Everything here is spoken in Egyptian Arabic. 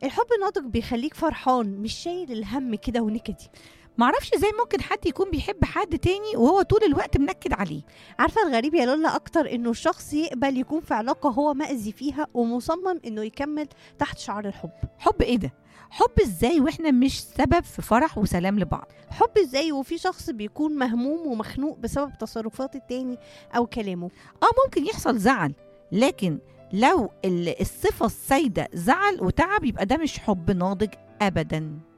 الحب الناضج بيخليك فرحان مش شايل الهم كده ونكدي معرفش ازاي ممكن حد يكون بيحب حد تاني وهو طول الوقت منكد عليه عارفه الغريب يا لولا اكتر انه الشخص يقبل يكون في علاقه هو مأذي فيها ومصمم انه يكمل تحت شعار الحب حب ايه ده حب ازاي واحنا مش سبب في فرح وسلام لبعض حب ازاي وفي شخص بيكون مهموم ومخنوق بسبب تصرفات التاني او كلامه اه ممكن يحصل زعل لكن لو ال- الصفة السائدة زعل وتعب يبقى ده مش حب ناضج أبدا